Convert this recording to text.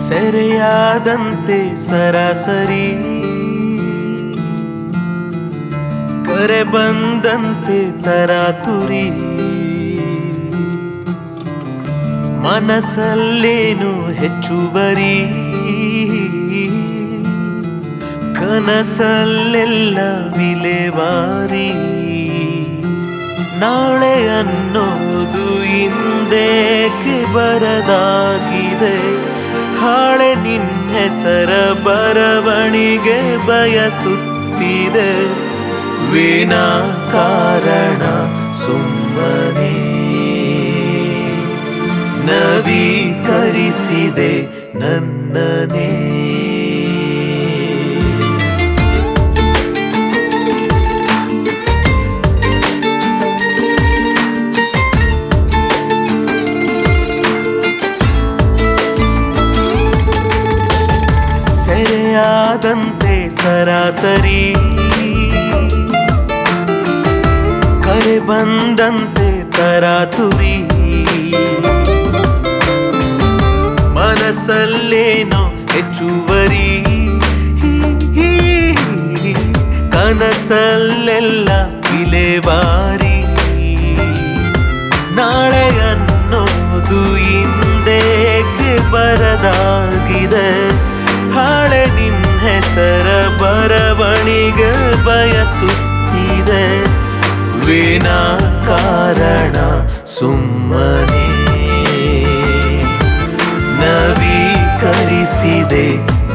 ಸೆರೆಯಾದಂತೆ ಸರಾಸರಿ ಕರೆ ಬಂದಂತೆ ತರಾತುರಿ ಮನಸ್ಸಲ್ಲೇನು ಹೆಚ್ಚುವರಿ ಕನಸಲ್ಲೆಲ್ಲ ವಿಲೇವಾರಿ ನಾಳೆ ಅನ್ನೋದು ಹಿಂದೇಕೆ ಬರದಾಗಿದೆ ಹಾಳೆ ನಿನ್ನ ಹೆಸರ ಬರವಣಿಗೆ ಬಯಸುತ್ತಿದೆ ವಿನಾ ಕಾರಣ ಸುಮ್ಮನೆ ನವೀಕರಿಸಿದೆ ನನ್ನನೇ ಸೆರೆಯಾದಂತೆ ಸರಾಸರಿ ಕರೆ ಬಂದಂತೆ ತರಾತುರಿ ಮನಸ್ಸಲ್ಲೇನೋ ಹೆಚ್ಚುವರಿ ಕನಸಲ್ಲೆಲ್ಲ ವಿಲೇವಾರಿ ನಾಳೆ ಅನ್ನೋದು ಹಿಂದೇಕೆ ಬರದಾಗಿದೆ ಹಾಳೆ ನಿನ್ನ ಹೆಸರ ಬರವಣಿಗೆ ಬಯಸುತ್ತಿದೆ ವಿನಾ ಕಾರಣ ಸುಮ್ಮನೆ ನವೀಕರಿಸಿದೆ